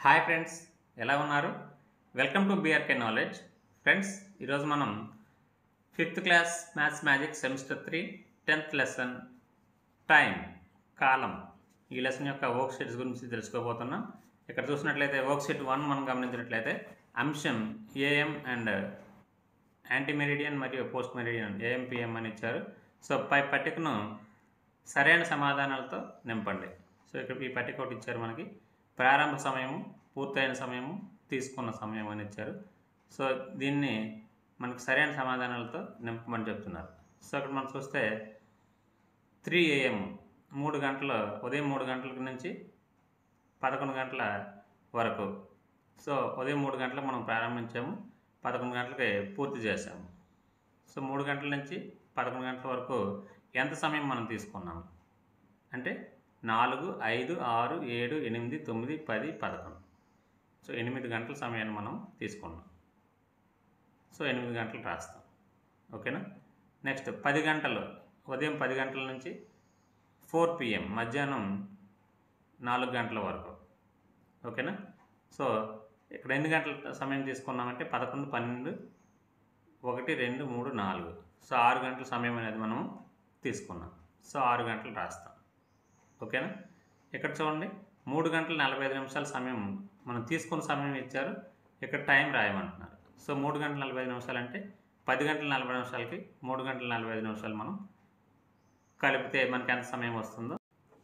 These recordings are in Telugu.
హాయ్ ఫ్రెండ్స్ ఎలా ఉన్నారు welcome to BRK knowledge friends ఈరోజు మనం fifth class maths magic semester three tenth lesson time కాలం ఈ లెసన్ యొక్క వర్క్ షీట్స్ గురించి తెలుసుకోబోతున్నాం ఇక్కడ చూసినట్లయితే వర్క్ షీట్ వన్ మనం గమనించినట్లయితే అంశం ఏఎం అండ్ యాంటీ మెరిడియన్ మరియు పోస్ట్ మెరిడియన్ ఏఎంపిఎం అని ఇచ్చారు సో పై పట్టికను సరైన సమాధానాలతో నింపండి సో ఇక్కడ ఈ పట్టిక ఒకటి ఇచ్చారు మనకి ప్రారంభ సమయము పూర్తయిన సమయము తీసుకున్న సమయం అని ఇచ్చారు సో దీన్ని మనకి సరైన సమాధానాలతో నింపమని చెప్తున్నారు సో అక్కడ మనం చూస్తే త్రీ ఏఎం మూడు గంటల ఉదయం మూడు గంటల నుంచి పదకొండు గంటల వరకు సో ఉదయం మూడు గంటలకు మనం ప్రారంభించాము పదకొండు గంటలకి పూర్తి చేసాము సో మూడు గంటల నుంచి పదకొండు గంటల వరకు ఎంత సమయం మనం తీసుకున్నాము అంటే నాలుగు ఐదు ఆరు ఏడు ఎనిమిది తొమ్మిది పది పదకొండు సో ఎనిమిది గంటల సమయాన్ని మనం తీసుకున్నాం సో ఎనిమిది గంటలు రాస్తాం ఓకేనా నెక్స్ట్ పది గంటలు ఉదయం పది గంటల నుంచి ఫోర్ పిఎం మధ్యాహ్నం నాలుగు గంటల వరకు ఓకేనా సో ఇక్కడ ఎన్ని గంటల సమయం తీసుకున్నామంటే పదకొండు పన్నెండు ఒకటి రెండు మూడు నాలుగు సో ఆరు గంటల సమయం అనేది మనం తీసుకున్నాం సో ఆరు గంటలు రాస్తాం ఓకేనా ఇక్కడ చూడండి మూడు గంటల నలభై ఐదు నిమిషాల సమయం మనం తీసుకున్న సమయం ఇచ్చారు ఇక్కడ టైం రాయమంటున్నారు సో మూడు గంటల నలభై ఐదు నిమిషాలు అంటే పది గంటల నలభై నిమిషాలకి మూడు గంటల నలభై ఐదు నిమిషాలు మనం కలిపితే మనకి ఎంత సమయం వస్తుందో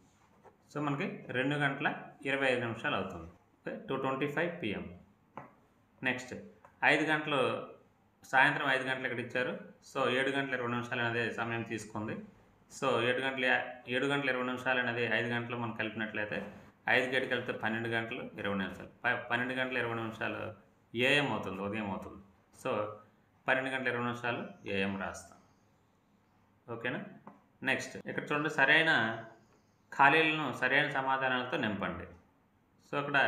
సో మనకి రెండు గంటల ఇరవై ఐదు నిమిషాలు అవుతుంది okay two twenty five PM next ఐదు గంటలు సాయంత్రం ఐదు గంటలు ఇక్కడ ఇచ్చారు సో ఏడు గంటల ఇరవై నిమిషాలు అనేది సమయం తీసుకుంది సో ఏడు గంటల ఏడు గంటల ఇరవై నిమిషాలు అనేది ఐదు గంటలు మనం కలిపినట్లయితే ఐదు గంటకి వెళ్తే పన్నెండు గంటలు ఇరవై నిమిషాలు ప- పన్నెండు గంటల ఇరవై నిమిషాలు ఏఎం అవుతుంది ఉదయం అవుతుంది సో పన్నెండు గంటల ఇరవై నిమిషాలు ఏఎం రాస్తాం ఓకేనా నెక్స్ట్ ఇక్కడ చూడండి సరైన ఖాళీలను సరైన సమాధానాలతో నింపండి సో ఇక్కడ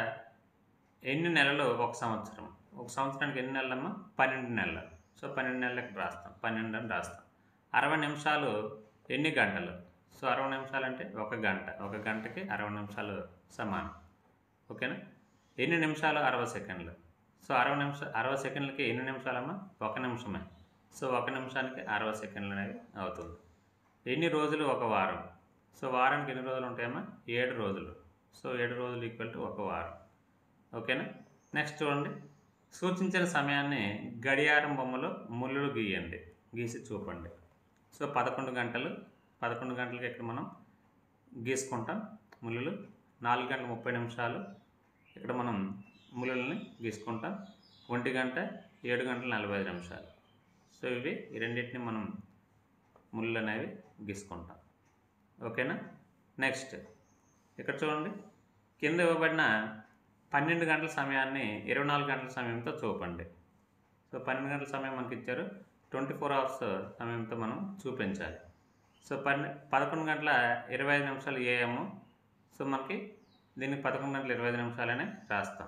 ఎన్ని నెలలు ఒక సంవత్సరం ఒక సంవత్సరానికి ఎన్ని నెలలమ్మా పన్నెండు నెలలు సో పన్నెండు నెలలకు రాస్తాం పన్నెండు అని రాస్తాం అరవై నిమిషాలు ఎన్ని గంటలు సో అరవై నిమిషాలు అంటే ఒక గంట ఒక గంటకి అరవై నిమిషాలు సమానం ఓకేనా ఎన్ని నిమిషాలు అరవై సెకండ్లు సో అరవై నిమిషం అరవై సెకండ్లకి ఎన్ని నిమిషాలమ్మా ఒక నిమిషమే సో ఒక నిమిషానికి అరవై సెకండ్లు అనేవి అవుతుంది ఎన్ని రోజులు ఒక వారం సో వారానికి ఎన్ని రోజులు ఉంటాయమ్మా ఏడు రోజులు సో ఏడు రోజులు ఈక్వల్ టు ఒక వారం ఓకేనా నెక్స్ట్ చూడండి సూచించిన సమయాన్ని గడియారం బొమ్మలో ముళ్ళులు గీయండి గీసి చూపండి సో పదకొండు గంటలు పదకొండు గంటలకి ఇక్కడ మనం గీసుకుంటాం ముళ్ళులు నాలుగు గంటల ముప్పై నిమిషాలు ఇక్కడ మనం ముళ్ళుల్ని గీసుకుంటాం ఒంటి గంట ఏడు గంటల నలభై ఐదు నిమిషాలు సో ఇవి ఈ రెండింటిని మనం ముళ్ళు అనేవి గీసుకుంటాం ఓకేనా నెక్స్ట్ ఇక్కడ చూడండి కింద ఇవ్వబడిన పన్నెండు గంటల సమయాన్ని ఇరవై నాలుగు గంటల సమయంతో చూపండి సో పన్నెండు గంటల సమయం మనకి ఇచ్చారు ట్వంటీ ఫోర్ అవర్స్ సమయంతో మనం చూపించాలి సో పన్నె పదకొండు గంటల ఇరవై ఐదు నిమిషాలు ఏఎం సో మనకి దీనికి పదకొండు గంటల ఇరవై ఐదు నిమిషాలనే రాస్తాం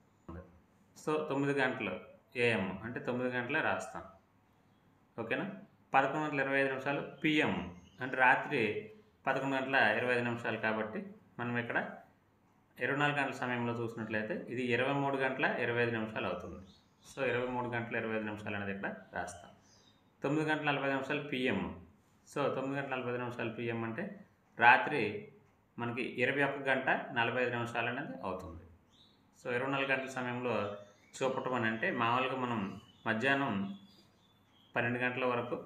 సో తొమ్మిది గంటలు ఏఎం అంటే తొమ్మిది గంటలే రాస్తాం ఓకేనా పదకొండు గంటల ఇరవై ఐదు నిమిషాలు పిఎం అంటే రాత్రి పదకొండు గంటల ఇరవై ఐదు నిమిషాలు కాబట్టి మనం ఇక్కడ ఇరవై నాలుగు గంటల సమయంలో చూసినట్లయితే ఇది ఇరవై మూడు గంటల ఇరవై ఐదు నిమిషాలు అవుతుంది సో ఇరవై మూడు గంటల ఇరవై ఐదు నిమిషాలు అనేది ఇక్కడ రాస్తాం తొమ్మిది గంటల నలభై ఐదు నిమిషాలు పిఎం సో తొమ్మిది గంటల నలభై ఐదు నిమిషాలు పిఎం అంటే రాత్రి మనకి ఇరవై ఒక్క గంట నలభై ఐదు నిమిషాలు అనేది అవుతుంది సో ఇరవై నాలుగు గంటల సమయంలో చూపటం అని అంటే మామూలుగా మనం మధ్యాహ్నం పన్నెండు గంటల వరకు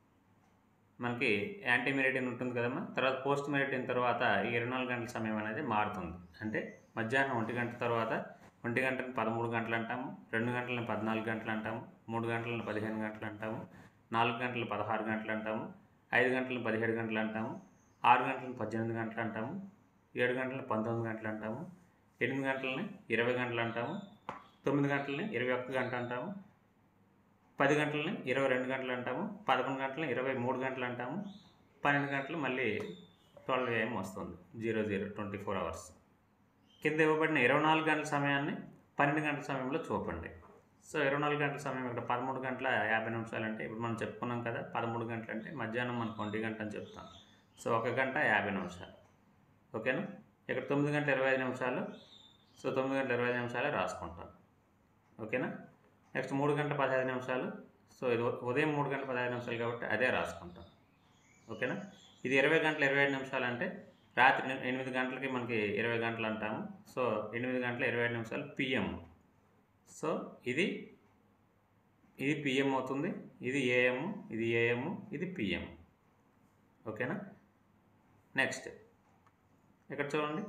మనకి యాంటీ మెరిడియన్ ఉంటుంది కదమ్మా తర్వాత పోస్ట్ మెరిడియన్ తర్వాత ఈ ఇరవై నాలుగు గంటల సమయం అనేది మారుతుంది అంటే మధ్యాహ్నం ఒంటి గంట తర్వాత ఒంటి గంటని పదమూడు గంటలు అంటాము రెండు గంటలను పద్నాలుగు గంటలు అంటాము మూడు గంటలను పదిహేను గంటలు అంటాము నాలుగు గంటలు పదహారు గంటలు అంటాము ఐదు గంటలను పదిహేడు గంటలు అంటాము ఆరు గంటలను పద్దెనిమిది గంటలు అంటాము ఏడు గంటలను పంతొమ్మిది గంటలు అంటాము ఎనిమిది గంటలని ఇరవై గంటలు అంటాము తొమ్మిది గంటలని ఇరవై ఒక్క గంట అంటాము పది గంటలని ఇరవై రెండు గంటలు అంటాము పదకొండు గంటలని ఇరవై మూడు గంటలు అంటాము పన్నెండు గంటలు మళ్ళీ ట్వెల్వ్ ఏఎం వస్తుంది zero zero twenty four hours కింద ఇవ్వబడిన ఇరవై నాలుగు గంటల సమయాన్ని పన్నెండు గంటల సమయంలో చూపండి సో ఇరవై నాలుగు గంటల సమయం ఇక్కడ పదమూడు గంటల యాభై నిమిషాలు అంటే ఇప్పుడు మనం చెప్పుకున్నాం కదా పదమూడు గంటలు అంటే మధ్యాహ్నం మనకు ఒంటి గంట అని చెప్తాం సో ఒక గంట యాభై నిమిషాలు ఓకేనా ఇక్కడ తొమ్మిది గంటల ఇరవై ఐదు నిమిషాలు సో తొమ్మిది గంటల ఇరవై ఐదు నిమిషాలే రాసుకుంటాం ఓకేనా నెక్స్ట్ మూడు గంటల పదహైదు నిమిషాలు సో ఇది ఉ- ఉదయం మూడు గంటల పదహైదు నిమిషాలు కాబట్టి అదే రాసుకుంటాం ఓకేనా ఇది ఇరవై గంటల ఇరవై ఐదు నిమిషాలు అంటే రాత్రి ఎని- ఎనిమిది గంటలకి మనకి ఇరవై గంటలు అంటాము సో ఎనిమిది గంటల ఇరవై ఐదు నిమిషాలు పిఎం సో ఇది ఇది పిఎం అవుతుంది ఇది ఏఎం ఇది ఏఎం ఇది పిఎం ఓకేనా నెక్స్ట్ ఇక్కడ చూడండి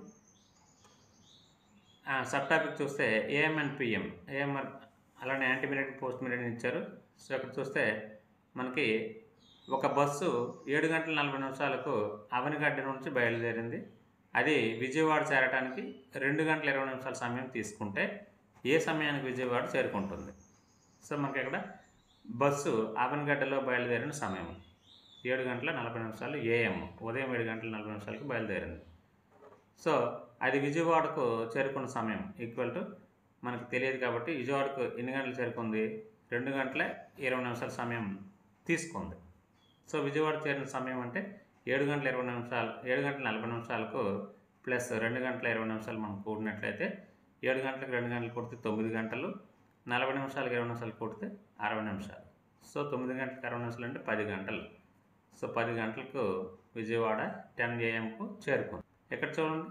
సబ్ టాపిక్ చూస్తే ఏఎం అండ్ పిఎం ఏఎం అలానే యాంటీ మినిట్ పోస్ట్ మినిట్ ఇచ్చారు సో ఇక్కడ చూస్తే మనకి ఒక బస్సు ఏడు గంటల నలభై నిమిషాలకు అవనిగడ్డ నుంచి బయలుదేరింది అది విజయవాడ చేరడానికి రెండు గంటల ఇరవై నిమిషాల సమయం తీసుకుంటే ఏ సమయానికి విజయవాడ చేరుకుంటుంది సో మనకి ఇక్కడ బస్సు ఆవనగడ్డలో బయలుదేరిన సమయం ఏడు గంటల నలభై నిమిషాలు ఏఎం ఉదయం ఏడు గంటల నలభై నిమిషాలకు బయలుదేరింది సో అది విజయవాడకు చేరుకున్న సమయం ఈక్వల్ టు మనకు తెలియదు కాబట్టి విజయవాడకు ఎన్ని గంటలు చేరుకుంది రెండు గంటల ఇరవై నిమిషాల సమయం తీసుకుంది సో విజయవాడ చేరిన సమయం అంటే ఏడు గంటల ఇరవై నిమిషాలు ఏడు గంటల నలభై నిమిషాలకు ప్లస్ రెండు గంటల ఇరవై నిమిషాలు మనం కూడినట్లయితే ఏడు గంటలకు రెండు గంటలు కొడితే తొమ్మిది గంటలు నలభై నిమిషాలకు ఇరవై నిమిషాలు కొడితే అరవై నిమిషాలు సో తొమ్మిది గంటలకు అరవై నిమిషాలు అంటే పది గంటలు సో పది గంటలకు విజయవాడ టెన్ ఏఎంకు చేరుకుంది ఎక్కడ చూడండి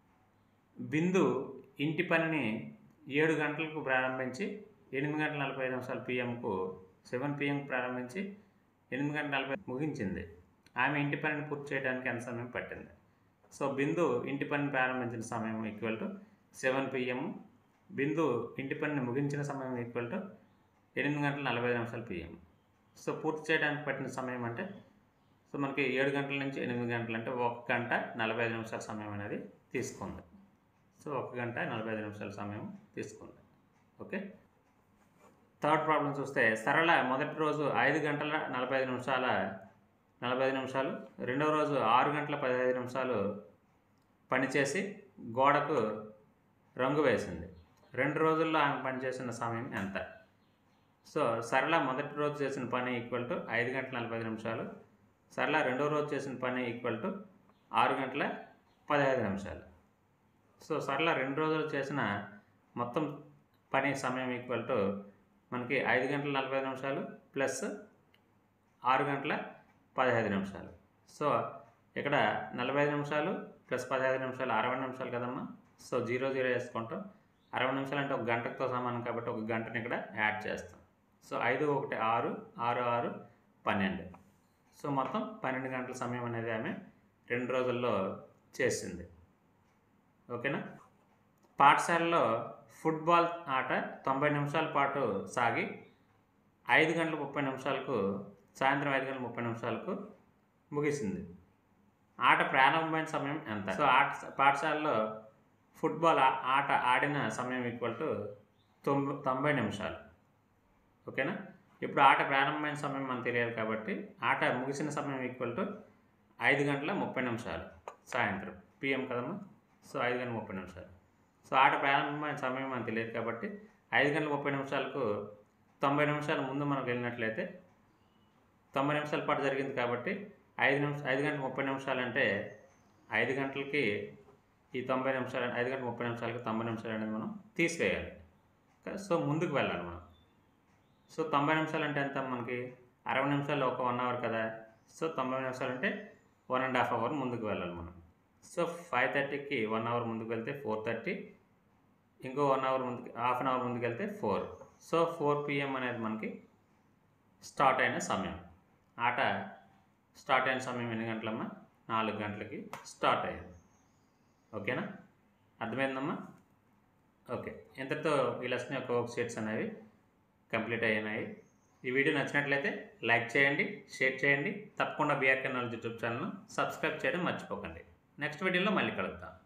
బిందు ఇంటి పనిని ఏడు గంటలకు ప్రారంభించి ఎనిమిది గంటల నలభై ఐదు నిమిషాలు పిఎంకు సెవెన్ పిఎంకు ప్రారంభించి ఎనిమిది గంటల నలభై ముగించింది ఆమె ఇంటి పనిని పూర్తి చేయడానికి ఎంత సమయం పట్టింది సో బిందు ఇంటి పనిని ప్రారంభించిన సమయం ఈక్వల్ టు సెవెన్ పిఎం బిందు ఇంటి పనిని ముగించిన సమయం ఈక్వల్ టు ఎనిమిది గంటల నలభై ఐదు నిమిషాలు పిఎం సో పూర్తి చేయడానికి పట్టిన సమయం అంటే సో మనకి ఏడు గంటల నుంచి ఎనిమిది గంటలు అంటే ఒక గంట నలభై ఐదు నిమిషాల సమయం అనేది తీసుకుంది సో ఒక గంట నలభై ఐదు నిమిషాల సమయం తీసుకుంది ఓకే థర్డ్ ప్రాబ్లం చూస్తే సరళ మొదటి రోజు ఐదు గంటల నలభై ఐదు నిమిషాల నలభై ఐదు నిమిషాలు రెండవ రోజు ఆరు గంటల పదిహేను నిమిషాలు పనిచేసి గోడకు రంగు వేసింది రెండు రోజుల్లో ఆమె పనిచేసిన సమయం ఎంత సో సరళ మొదటి రోజు చేసిన పని ఈక్వల్ టు ఐదు గంటల నలభై ఐదు నిమిషాలు సరళ రెండో రోజు చేసిన పని ఈక్వల్ టు ఆరు గంటల పదహైదు నిమిషాలు సో సరళ రెండు రోజులు చేసిన మొత్తం పని సమయం ఈక్వల్ టు మనకి ఐదు గంటల నలభై ఐదు నిమిషాలు ప్లస్ ఆరు గంటల పదహైదు నిమిషాలు సో ఇక్కడ నలభై ఐదు నిమిషాలు ప్లస్ పదహైదు నిమిషాలు అరవై నిమిషాలు కదమ్మా సో జీరో జీరో వేసుకుంటాం అరవై నిమిషాలు అంటే ఒక గంటతో సమానం కాబట్టి ఒక గంటని ఇక్కడ యాడ్ చేస్తాం సో ఐదు ఒకటి ఆరు ఆరు ఆరు పన్నెండు సో మొత్తం పన్నెండు గంటల సమయం అనేది ఆమె రెండు రోజుల్లో చేసింది ఓకేనా పాఠశాలలో ఫుట్బాల్ ఆట తొంభై నిమిషాల పాటు సాగి ఐదు గంటల ముప్పై నిమిషాలకు సాయంత్రం ఐదు గంటల ముప్పై నిమిషాలకు ముగిసింది ఆట ప్రారంభమైన సమయం ఎంత సో ఆట పాఠశాలలో ఫుట్బాల్ ఆ- ఆట ఆడిన సమయం ఈక్వల్ టు తొంభై తొంభై నిమిషాలు ఓకేనా ఇప్పుడు ఆట ప్రారంభమైన సమయం మనకు తెలియాలి కాబట్టి ఆట ముగిసిన సమయం ఈక్వల్ టు ఐదు గంటల ముప్పై నిమిషాలు సాయంత్రం పిఎం కదమ్మా సో ఐదు గంటల ముప్పై నిమిషాలు సో ఆట ప్రారంభమైన సమయం మనకు తెలియదు కాబట్టి ఐదు గంటల ముప్పై నిమిషాలకు తొంభై నిమిషాల ముందు మనకు వెళ్ళినట్లయితే తొంభై నిమిషాల పాటు జరిగింది కాబట్టి ఐదు నిమిష ఐదు గంటల ముప్పై నిమిషాలు అంటే ఐదు గంటలకి ఈ తొంభై నిమిషాలు ఐదు గంటల ముప్పై నిమిషాలకి తొంభై నిమిషాలు అనేది మనం తీసివేయాలి క- సో ముందుకు వెళ్ళాలి మనం సో తొంభై నిమిషాలు అంటే ఎంత మనకి అరవై నిమిషాలు ఒక వన్ అవర్ కదా సో తొంభై నిమిషాలు అంటే వన్ అండ్ హాఫ్ అవర్ ముందుకు వెళ్ళాలి మనం సో ఫైవ్ థర్టీకి వన్ అవర్ ముందుకు వెళ్తే ఫోర్ థర్టీ ఇంకో వన్ అవర్ ముందుకు హాఫ్ అన్ అవర్ ముందుకు వెళ్తే ఫోర్ సో ఫోర్ పిఎం అనేది మనకి స్టార్ట్ అయిన సమయం ఆట స్టార్ట్ అయిన సమయం ఎన్ని గంటలమ్మా నాలుగు గంటలకి స్టార్ట్ అయింది ఓకేనా అర్థమైందమ్మా ఓకే ఇంతటితో ఈ లెసన్ యొక్క వర్క్ షీట్స్ అనేవి కంప్లీట్ అయినాయి ఈ వీడియో నచ్చినట్లయితే లైక్ చేయండి షేర్ చేయండి తప్పకుండా BRK knowledge YouTube channel subscribe చేయడం మర్చిపోకండి నెక్స్ట్ వీడియోలో మళ్ళీ కలుద్దాం